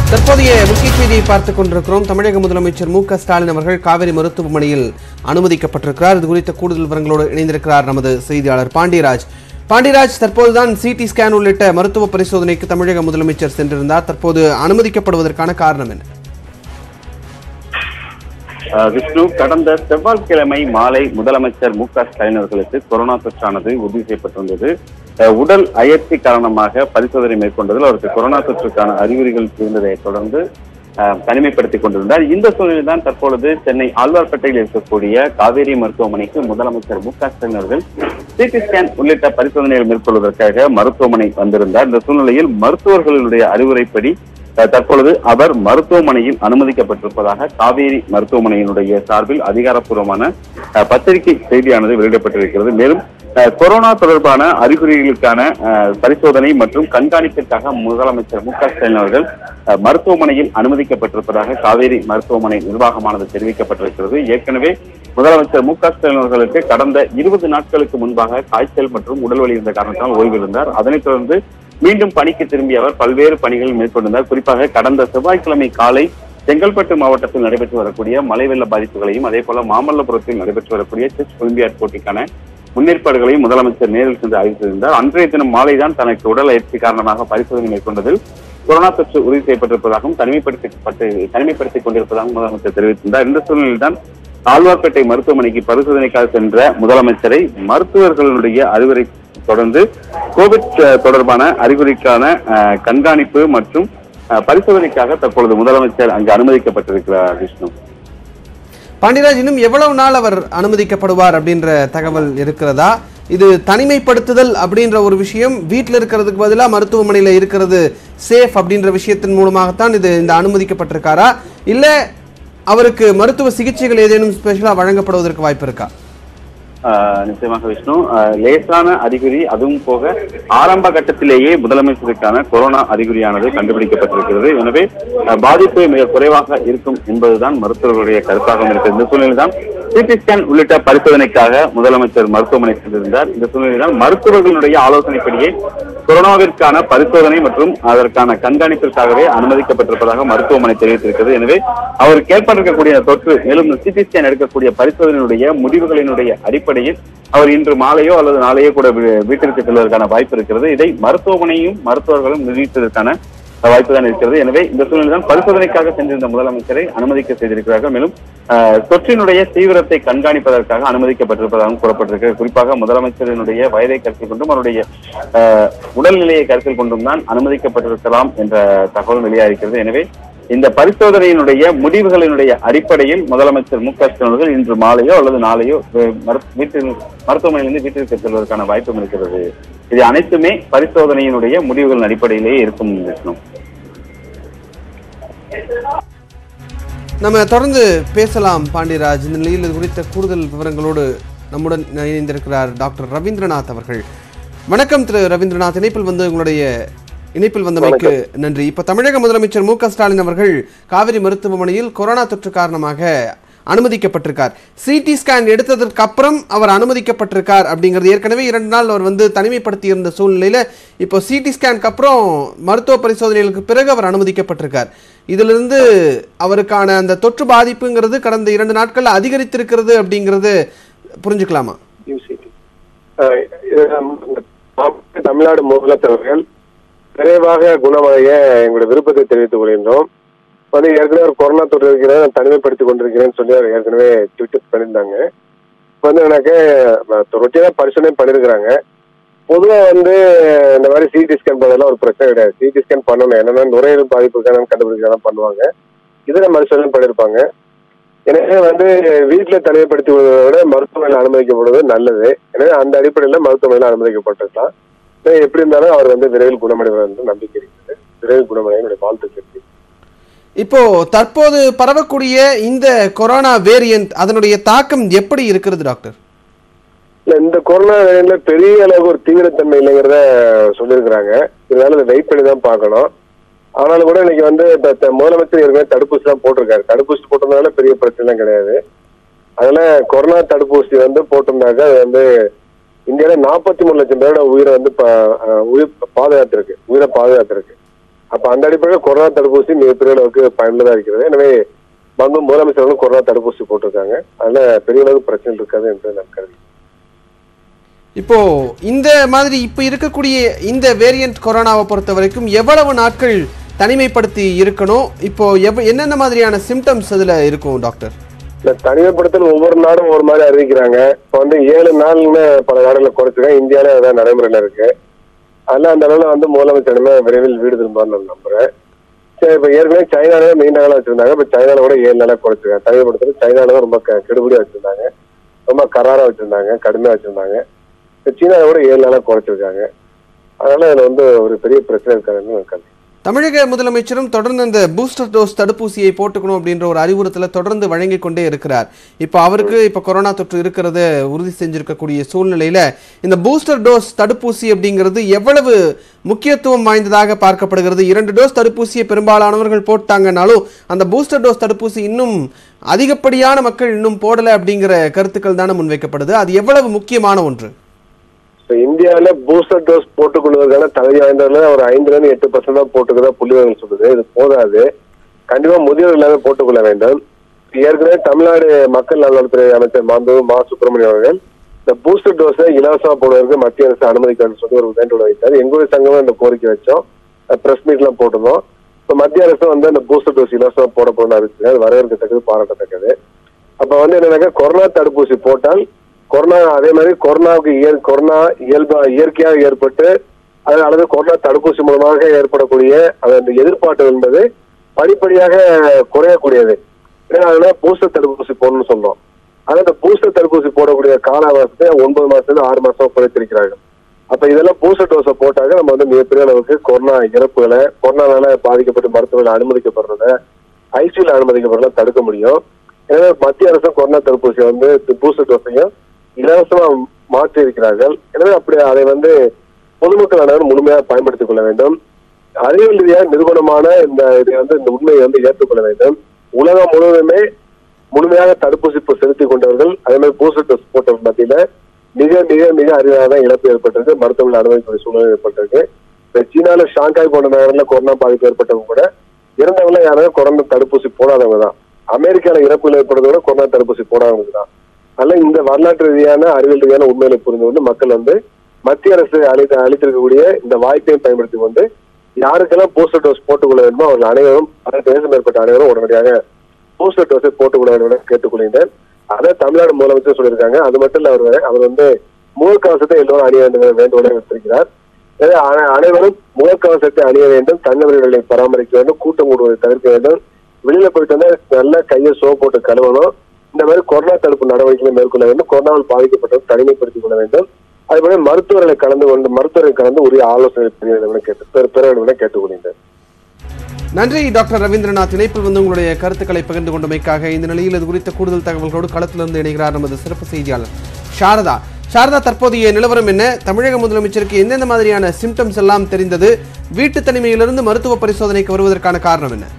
தற்போதைய முக்கிய செய்தியை பார்த்துக் கொண்டிருக்கிறோம் தமிழக முதலமைச்சர் மு க ஸ்டாலின் அவர்கள் காவிரி மருத்துவமனையில் அனுமதிக்கப்பட்டிருக்கிறார் இது குறித்த கூடுதல் விவரங்களோடு இணைந்திருக்கிறார் நமது செய்தியாளர் பாண்டியராஜ் பாண்டியராஜ் தற்போதுதான் சிடி ஸ்கேன் உள்ளிட்ட மருத்துவ பரிசோதனைக்கு தமிழக முதலமைச்சர் சென்றிருந்தார் தற்போது அனுமதிக்கப்படுவதற்கான காரணம் என்ன அஹ் விஷ்ணு கடந்த செவ்வாய்க்கிழமை மாலை முதலமைச்சர் மு க ஸ்டாலின் அவர்களுக்கு கொரோனா தொற்றானது உறுதி செய்யப்பட்டிருந்தது அஹ் உடல் அயற்சி காரணமாக பரிசோதனை மேற்கொண்டதில் அவருக்கு கொரோனா தொற்றுக்கான அறிகுறிகள் இருந்ததை தொடர்ந்து அஹ், தனிமைப்படுத்திக் கொண்டிருந்தார் இந்த சூழ்நிலையில் தான் தற்பொழுது சென்னை ஆழ்வார்பேட்டையில் இருக்கக்கூடிய காவேரி மருத்துவமனைக்கு முதலமைச்சர் மு க ஸ்டாலின் அவர்கள் சிடி ஸ்கேன் உள்ளிட்ட பரிசோதனைகள் மேற்கொள்வதற்காக மருத்துவமனை வந்திருந்தார் இந்த சூழ்நிலையில் மருத்துவர்களுடைய அறிவுரைப்படி அஹ் தற்பொழுது அவர் மருத்துவமனையில் அனுமதிக்கப்பட்டிருப்பதாக காவேரி மருத்துவமனையினுடைய சார்பில் அதிகாரப்பூர்வமான அஹ், பத்திரிகை செய்தியானது வெளியிடப்பட்டிருக்கிறது மேலும் அஹ், கொரோனா தொடர்பான அறிகுறிகளுக்கான அஹ், பரிசோதனை மற்றும் கண்காணிப்பிற்காக முதலமைச்சர் மு க ஸ்டாலின் அவர்கள் அஹ், மருத்துவமனையில் அனுமதிக்கப்பட்டிருப்பதாக காவேரி மருத்துவமனை நிர்வாகமானது தெரிவிக்கப்பட்டிருக்கிறது ஏற்கனவே முதலமைச்சர் மு க ஸ்டாலின் அவர்களுக்கு கடந்த இருபது நாட்களுக்கு முன்பாக காய்ச்சல் மற்றும் உடல்வலி இருந்த காரணத்தால் ஓய்வெழுந்தார் அதனைத் தொடர்ந்து மீண்டும் பணிக்கு திரும்பிய அவர் பல்வேறு பணிகள் மேற்கொண்டிருந்தார் குறிப்பாக கடந்த செவ்வாய்க்கிழமை காலை செங்கல்பட்டு மாவட்டத்தில் நடைபெற்று வரக்கூடிய மழை வெள்ள பாதிப்புகளையும் அதே போல மாமல்லபுரத்தில் நடைபெற்று வரக்கூடிய செஸ் ஒலிம்பியாட் போட்டிக்கான முன்னேற்பாடுகளையும் முதலமைச்சர் நேரில் சென்று ஆய்வு செய்திருந்தார் அன்றைய தினம் மாலைதான் தனக்கு உடல் அயற்சி காரணமாக பரிசோதனை மேற்கொண்டதில் கொரோனா தொற்று உறுதி செய்யப்பட்டிருப்பதாகவும் தனிமைப்படுத்தப்பட்டு தனிமைப்படுத்திக் கொண்டிருப்பதாகவும் முதலமைச்சர் தெரிவித்திருந்தார் இந்த சூழ்நிலையில் தான் ஆழ்வார்பேட்டை மருத்துவமனைக்கு பரிசோதனைக்காக சென்ற முதலமைச்சரை மருத்துவர்களுடைய அறிவுரை தொடர்ந்து கோவிட் அஹ், தொடர்பான அறிகுறிக்கான அஹ், கண்காணிப்பு மற்றும் அஹ், பரிசோதனைக்காக தற்பொழுது முதலமைச்சர் அங்கு அனுமதிக்கப்பட்டிருக்கிறார் விஷ்ணு பாண்டியராஜ் இன்னும் எவ்வளவு நாள் அவர் அனுமதிக்கப்படுவார் அப்படின்ற தகவல் இருக்கிறதா இது தனிமைப்படுத்துதல் அப்படின்ற ஒரு விஷயம் வீட்டில் இருக்கிறதுக்கு பதிலாக மருத்துவமனையில் இருக்கிறது சேஃப் அப்படின்ற விஷயத்தின் மூலமாகத்தான் இது இந்த அனுமதிக்கப்பட்டிருக்காரா இல்லை அவருக்கு மருத்துவ சிகிச்சைகள் ஏதேனும் ஸ்பெஷலாக வழங்கப்படுவதற்கு வாய்ப்பு இருக்கா ஆஹ் நிச்சயமாக விஷ்ணு ஆஹ் லேசான அறிகுறி அதுவும் போக ஆரம்ப கட்டத்திலேயே முதலமைச்சருக்கான கொரோனா அறிகுறியானது கண்டுபிடிக்கப்பட்டிருக்கிறது எனவே ஆஹ் பாதிப்பு மிக குறைவாக இருக்கும் என்பதுதான் மருத்துவர்களுடைய கருத்தாகவும் இருக்கிறது இந்த சூழ்நிலை தான் சிடி ஸ்கேன் உள்ளிட்ட பரிசோதனைக்காக முதலமைச்சர் மருத்துவமனை சென்றிருந்தார் இந்த சூழ்நிலை தான் மருத்துவர்களுடைய ஆலோசனைப்படியே கொரோனாவிற்கான பரிசோதனை மற்றும் அதற்கான கண்காணிப்பிற்காகவே அனுமதிக்கப்பட்டிருப்பதாக மருத்துவமனை தெரிவித்திருக்கிறது எனவே அவருக்கு ஏற்பட்டிருக்கக்கூடிய தொற்று மேலும் சிடி ஸ்கேன் எடுக்கக்கூடிய பரிசோதனையினுடைய முடிவுகளினுடைய அடிப்படையில் அவர் இன்று மாலையோ அல்லது நாளையோ கூட வீ- வீட்டிற்கு செல்வதற்கான வாய்ப்பு இருக்கிறது இதை மருத்துவமனையும் மருத்துவர்களும் நிர்ணயித்ததற்கான வாய்ப்பு தான் இருக்கிறது எனவே இந்த சூழ்நிலை தான் பரிசோதனைக்காக சென்றிருந்த முதலமைச்சரை அனுமதிக்க செய்திருக்கிறார்கள் மேலும் ஆஹ், தொற்றினுடைய தீவிரத்தை கண்காணிப்பதற்காக அனுமதிக்கப்பட்டிருப்பதாகவும் கூறப்பட்டிருக்கிறது குறிப்பாக முதலமைச்சரினுடைய வயதை கருத்தில் கொண்டும் அவருடைய ஆஹ், உடல்நிலையை கருத்தில் கொண்டும் தான் அனுமதிக்கப்பட்டிருக்கலாம் என்ற தகவல் வெளியாகிறது எனவே இந்த பரிசோதனையினுடைய முடிவுகளினுடைய அடிப்படையில் முதலமைச்சர் மு க ஸ்டாலின் அவர்கள் இன்று மாலையோ அல்லது நாளையோ அஹ், மரு- வீட்டில் மருத்துவமனையிலிருந்து வீட்டிற்கு செல்வதற்கான வாய்ப்பும் இருக்கிறது இது அனைத்துமே பரிசோதனையினுடைய முடிவுகளின் அடிப்படையிலேயே இருக்கும் விஷ்ணு நம்ம தொடர்ந்து பேசலாம் பாண்டியராஜ் இந்த நிலையில் இது குறித்த கூடுதல் விவரங்களோடு நம்முடன் இணைந்திருக்கிறார் டாக்டர் ரவீந்திரநாத் அவர்கள் வணக்கம் திரு ரவீந்திரநாத் இணைப்பில் வந்து உங்களுடைய இணைப்பில் வந்தமைக்கு நன்றி இப்போ தமிழக முதலமைச்சர் மு க ஸ்டாலின் அவர்கள் காவிரி மருத்துவமனையில் கொரோனா தொற்று காரணமாக அனுமதிக்கப்பட்டிருக்கார் சிடி ஸ்கேன் எடுத்ததற்கு அப்புறம் அவர் அனுமதிக்கப்பட்டிருக்கார் அப்படிங்கிறது ஏற்கனவே இரண்டு நாள் அவர் வந்து தனிமைப்படுத்தி இருந்த சூழ்நிலையில இப்போ சிடி ஸ்கேனுக்கு அப்புறம் மருத்துவ பரிசோதனைகளுக்கு பிறகு அவர் அனுமதிக்கப்பட்டிருக்கார் இதிலிருந்து அவருக்கான அந்த தொற்று பாதிப்புங்கிறது கடந்த இரண்டு நாட்கள்ல அதிகரித்திருக்கிறது அப்படிங்கிறது புரிஞ்சுக்கலாமா யூசிடி தமிழ்நாடு முதலமைச்சர்கள் விரைவாக குணமடைய எங்களுடைய விருப்பத்தை தெரிவித்துக் கொள்கின்றோம் வந்து ஏற்கனவே ஒரு கொரோனா தொற்று இருக்கிறேன் நான் தனிமைப்படுத்திக் கொண்டிருக்கிறேன்னு சொல்லி அவர் ஏற்கனவே ட்விட்டர் பண்ணியிருந்தாங்க இப்போ வந்து எனக்கு ரொட்டீனா பரிசோதனை பண்ணியிருக்கிறாங்க பொதுவா வந்து இந்த மாதிரி சிடி ஸ்கேன் பண்ணதெல்லாம் ஒரு பிரச்சனை கிடையாது சிடி ஸ்கேன் பண்ணணும் என்னன்னா நுரையீரல் பாதிப்பு இருக்கான்னு கண்டுபிடிக்கலாம் பண்ணுவாங்க இதில் பரிசோதனை பண்ணியிருப்பாங்க எனவே வந்து வீட்டுல தனிமைப்படுத்தி விடுவதை விட மருத்துவமனையில் அனுமதிக்கப்படுவது நல்லது எனவே அந்த அடிப்படையில் மருத்துவமனையில் அனுமதிக்கப்பட்டிருக்கலாம் எனவே எப்படி இருந்தாலும் அவர் வந்து விரைவில் குணமடைவார் என்று நம்பிக்கை இருக்கிறது விரைவில் குணமடைய என்னுடைய வாழ்த்துக்கள் இருக்கு. இப்போ தற்போது பரவக்கூடிய இந்த கொரோனா வேரியன்ட் அதனுடைய தாக்கம் எப்படி இருக்கிறது டாக்டர் இல்ல இந்த கொரோனா வேலையில பெரிய அளவுக்கு ஒரு தீவிரத்தன்மை இல்லைங்கிறத சொல்லியிருக்கிறாங்க இதனால இதை வெயிட் பண்ணி தான் பார்க்கணும் ஆனாலும் கூட இன்னைக்கு வந்து இப்ப த- முதலமைச்சர் ஏற்கனவே தடுப்பூசி தான் போட்டிருக்காரு தடுப்பூசி போட்டதுனால பெரிய பிரச்சனை கிடையாது அதனால கொரோனா தடுப்பூசி வந்து போட்டிருந்தாக்க அது வந்து இந்தியாவில நாற்பத்தி மூணு லட்சம் பேரோட உயிரை வந்து ப- அஹ் உயிர் பாதுகாத்திருக்கு உயிரை பாதுகாத்திருக்கு அப்ப அந்த அடிப்படையில் கொரோனா தடுப்பூசி மிகப்பெரிய அளவுக்கு பயனுள்ளதா இருக்கிறது எனவே வந்து முதலமைச்சர்களும் கொரோனா தடுப்பூசி போட்டிருக்காங்க அதனால பெரிய அளவுக்கு பிரச்சனை இருக்காது என்று நான் கருதி இப்போ இந்த மாதிரி இப்போ இருக்கக்கூடிய இந்த வேரியன்ட் கொரோனாவை பொறுத்த வரைக்கும் எவ்வளவு நாட்கள் தனிமைப்படுத்தி இருக்கணும் இப்போ எவ் என்னென்ன மாதிரியான சிம்டம்ஸ் அதுல இருக்கும் டாக்டர் இந்த தனிமைப்படுத்தல் ஒவ்வொரு நாடும் ஒரு மாதிரி அறிவிக்கிறாங்க இப்போ வந்து ஏழு நாள்னு பல நாடுகளில் குறைச்சிருக்காங்க இந்தியாவில அதான் நடைமுறையில இருக்கு அதெல்லாம் அந்த அளவுல வந்து முதலமைச்சருமே விரைவில் வீடு திரும்பான்னு நான் நம்புறேன் சரி இப்போ ஏற்கனவே சைனால நீண்ட நாளா வச்சிருந்தாங்க இப்போ சைனால கூட ஏழு நாளா குறைச்சிருக்காங்க தனிமைப்படுத்தல் சைனால தான் ரொம்ப க- கெடுபிடியா வச்சிருந்தாங்க ரொம்ப கராரா வச்சிருந்தாங்க கடுமையா வச்சிருந்தாங்க இப்போ சீனால கூட ஏழு நாளா குறைச்சிருக்காங்க அதனால இதுல வந்து ஒரு பெரிய பிரச்சனை இருக்காதுன்னு நான் கருதுறேன். தமிழக முதலமைச்சரும் தொடர்ந்து இந்த பூஸ்டர் டோஸ் தடுப்பூசியை போட்டுக்கணும் அப்படின்ற ஒரு அறிவுறுத்தலை தொடர்ந்து வழங்கி கொண்டே இருக்கிறார் இப்போ அவருக்கு இப்போ கொரோனா தொற்று இருக்கிறத உறுதி செஞ்சிருக்கக்கூடிய சூழ்நிலையில இந்த பூஸ்டர் டோஸ் தடுப்பூசி அப்படிங்கிறது எவ்வளவு முக்கியத்துவம் வாய்ந்ததாக பார்க்கப்படுகிறது இரண்டு டோஸ் தடுப்பூசியை பெரும்பாலானவர்கள் போட்டாங்கனாலும் அந்த பூஸ்டர் டோஸ் தடுப்பூசி இன்னும் அதிகப்படியான மக்கள் இன்னும் போடலை அப்படிங்கிற கருத்துக்கள் தானே முன்வைக்கப்படுது அது எவ்வளவு முக்கியமான ஒன்று இப்ப இந்தியாவில பூஸ்டர் டோஸ் போட்டுக் கொள்வதற்கான தகுதி வாய்ந்தவர்கள் ஒரு ஐந்துல இருந்து எட்டு பர்சன்ட் தான் போட்டுக்கதா புள்ளிவர்கள் சொல்லுது இது போதாது கண்டிப்பா முதியோர் எல்லாமே போட்டுக்கொள்ள வேண்டும் ஏற்கனவே தமிழ்நாடு மக்கள் நல்வாழ்வுத்துறை அமைச்சர் மாண்பு மா சுப்பிரமணியம் அவர்கள் இந்த பூஸ்டர் டோஸை இலவசமா போடுவதற்கு மத்திய அரசு அனுமதிக்கணும்னு சொல்லி ஒரு வேண்டுகோள் வைத்தார் எங்களுடைய சங்கமும் இந்த கோரிக்கை வச்சோம் பிரஸ் மீட் எல்லாம் போட்டிருந்தோம் இப்ப மத்திய அரசு வந்து அந்த பூஸ்டர் டோஸ் இலவசமா போட போகணும்னு அறிவிச்சு அது வரவேற்கத்தக்கது பாராட்டத்தக்கது அப்ப வந்து என்னன்னாக்கா கொரோனா தடுப்பூசி போட்டால் கொரோனா அதே மாதிரி கொரோனாவுக்கு இயல் கொரோனா இயல்பா இயற்கையாக ஏற்பட்டு அது அல்லது கொரோனா தடுப்பூசி மூலமாக ஏற்படக்கூடிய அது அந்த எதிர்பார்ப்பு என்பது படிப்படியாக குறையக்கூடியது ஏன்னா அதனால பூஸ்டர் தடுப்பூசி போடணும்னு சொல்றோம் ஆனா இந்த பூஸ்டர் தடுப்பூசி போடக்கூடிய கால அவகாசத்தை ஒன்பது மாசத்துல இருந்து ஆறு மாசம் குறைத்திருக்கிறார்கள் அப்ப இதெல்லாம் பூஸ்டர் டோஸை போட்டாக்க நம்ம வந்து மிகப்பெரிய அளவுக்கு கொரோனா இறப்புகளை கொரோனானால பாதிக்கப்பட்டு மருத்துவர்கள் அனுமதிக்கப்படுறத ஐசியூல அனுமதிக்கப்படுறத தடுக்க முடியும் எனவே மத்திய அரசும் கொரோனா தடுப்பூசியை வந்து பூஸ்டர் டோஸையும் இலவசமா மாற்றி இருக்கிறார்கள் எனவே அப்படி அதை வந்து பொதுமக்கள் அனைவரும் முழுமையாக பயன்படுத்திக் கொள்ள வேண்டும் அறிவியல் ரீதியாக நிறுவனமான இந்த இதை வந்து இந்த உண்மையை வந்து ஏற்றுக்கொள்ள வேண்டும் உலகம் முழுவதுமே முழுமையாக தடுப்பூசி இப்போ செலுத்திக் கொண்டவர்கள் அதே மாதிரி பூஸ்டர் டோஸ் போட்டவர்கள் மத்தியில மிக மிக மிக அரிதான இழப்பு ஏற்பட்டிருக்கு மருத்துவர்கள் அனுமதிக்கூடிய சூழ்நிலை ஏற்பட்டிருக்கு இந்த சீனால ஷாங்காய் போன்ற நகரங்களில் கொரோனா பாதிப்பு ஏற்பட்டவங்க கூட இறந்தவங்கள யாரும் கொரோனா தடுப்பூசி போடாதவங்க தான் அமெரிக்கால இறப்புகள் ஏற்படுறத விட கொரோனா தடுப்பூசி போடாதவங்க தான் அதனால இந்த வரலாற்று ரீதியான அறிவியல் ரீதியான உண்மையில புரிந்து கொண்டு மக்கள் வந்து மத்திய அரசு அளித்த அளித்திருக்கக்கூடிய இந்த வாய்ப்பையும் பயன்படுத்தி கொண்டு யாருக்கெல்லாம் பூஸ்டர் டோஸ் போட்டுக்கொள்ள வேண்டுமோ அவர்கள் அனைவரும் பதினெட்டு வயசு மேற்பட்ட அனைவரும் உடனடியாக பூஸ்டர் டோஸை போட்டுக்கொள்ள வேண்டும் என கேட்டுக்கொள்கின்றேன் அதை தமிழ்நாடு முதலமைச்சர் சொல்லியிருக்காங்க அது மட்டும் இல்ல அவர் அவர் வந்து முகக்கவசத்தை எல்லோரும் அணிய வேண்டும் என்ற வேண்டுகோளை வைத்திருக்கிறார் எனவே அனை- அனைவரும் முகக்கவசத்தை அணிய வேண்டும் தன்னவர்களை பராமரிக்க வேண்டும் கூட்டம் கூடுவதை தவிர்க்க வேண்டும் வெளியில போயிட்டு வந்து நல்லா கையை சோப் போட்டு கழுவணும் இந்த மாதிரி கொரோனா தடுப்பு நடவடிக்கைகளை மேற்கொள்ள வேண்டும் கொரோனாவில் பாதிக்கப்பட்டவர் தனிமைப்படுத்திக் கொள்ள வேண்டும் அதுபோல மருத்துவர்களை கலந்து கொண்டு மருத்துவரை கலந்து உரிய ஆலோசனை பெற வேண்டும் என கேட்டு பெற- பெற வேண்டும் என கேட்டுக்கொள்கின்றேன் நன்றி டாக்டர் ரவீந்திரநாத் இணைப்பில் வந்து உங்களுடைய கருத்துக்களை பகிர்ந்து கொண்டமைக்காக இந்த நிலையில் இது குறித்த கூடுதல் தகவல்களோடு களத்திலிருந்து இணைகிறார் நமது சிறப்பு செய்தியாளர் சாரதா சாரதா தற்போதைய நிலவரம் என்ன தமிழக முதலமைச்சருக்கு எந்தெந்த மாதிரியான சிம்டம்ஸ் எல்லாம் தெரிந்தது வீட்டு தனிமையிலிருந்து மருத்துவ பரிசோதனைக்கு வருவதற்கான காரணம் என்ன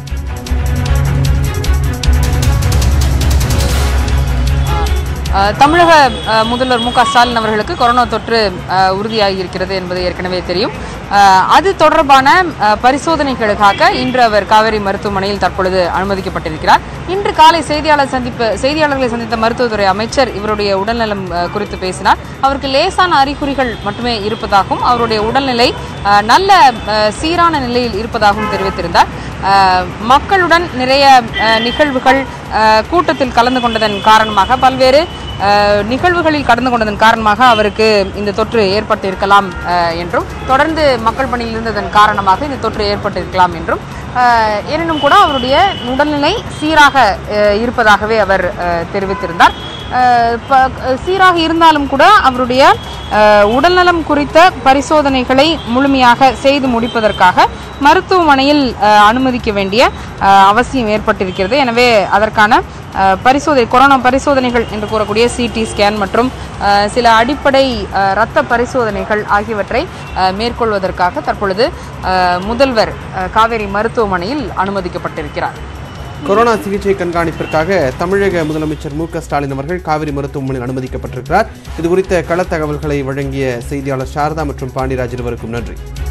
அஹ், தமிழக அஹ், முதல்வர் மு க ஸ்டாலின் அவர்களுக்கு கொரோனா தொற்று அஹ், உறுதியாகி இருக்கிறது என்பது ஏற்கனவே தெரியும் அஹ், அது தொடர்பான அஹ், பரிசோதனைகளுக்காக இன்று அவர் காவேரி மருத்துவமனையில் தற்பொழுது அனுமதிக்கப்பட்டிருக்கிறார் இன்று காலை செய்தியாளர் சந்திப்பு செய்தியாளர்களை சந்தித்த மருத்துவத்துறை அமைச்சர் இவருடைய உடல்நலம் அஹ், குறித்து பேசினார் அவருக்கு லேசான அறிகுறிகள் மட்டுமே இருப்பதாகவும் அவருடைய உடல்நிலை அஹ், நல்ல அஹ், சீரான நிலையில் இருப்பதாகவும் தெரிவித்திருந்தார் அஹ், மக்களுடன் நிறைய அஹ், நிகழ்வுகள் அஹ், கூட்டத்தில் கலந்து கொண்டதன் காரணமாக பல்வேறு அஹ், நிகழ்வுகளில் கலந்து கொண்டதன் காரணமாக அவருக்கு இந்த தொற்று ஏற்பட்டிருக்கலாம் அஹ், என்றும் தொடர்ந்து மக்கள் பணியில் இருந்ததன் காரணமாக இந்த தொற்று ஏற்பட்டிருக்கலாம் என்றும் அஹ், எனினும் கூட அவருடைய உடல்நிலை சீராக அஹ், இருப்பதாகவே அவர் அஹ், தெரிவித்திருந்தார் அஹ், ப- சீராக இருந்தாலும் கூட அவருடைய அஹ், உடல்நலம் குறித்த பரிசோதனைகளை முழுமையாக செய்து முடிப்பதற்காக மருத்துவமனையில் அஹ், அனுமதிக்க வேண்டிய அஹ், அவசியம் ஏற்பட்டிருக்கிறது எனவே அதற்கான அஹ், பரிசோதனை கொரோனா பரிசோதனைகள் என்று கூறக்கூடிய சிடி ஸ்கேன் மற்றும் அஹ், சில அடிப்படை அஹ், இரத்த பரிசோதனைகள் ஆகியவற்றை அஹ், மேற்கொள்வதற்காக தற்பொழுது அஹ், முதல்வர் அஹ், காவேரி மருத்துவமனையில் அனுமதிக்கப்பட்டிருக்கிறார் கொரோனா சிகிச்சை கண்காணிப்பிற்காக தமிழக முதலமைச்சர் மு க ஸ்டாலின் அவர்கள் காவிரி மருத்துவமனையில் அனுமதிக்கப்பட்டிருக்கிறார் இது குறித்த கள தகவல்களை வழங்கிய செய்தியாளர் சாரதா மற்றும் பாண்டியராஜ் இருவருக்கும் நன்றி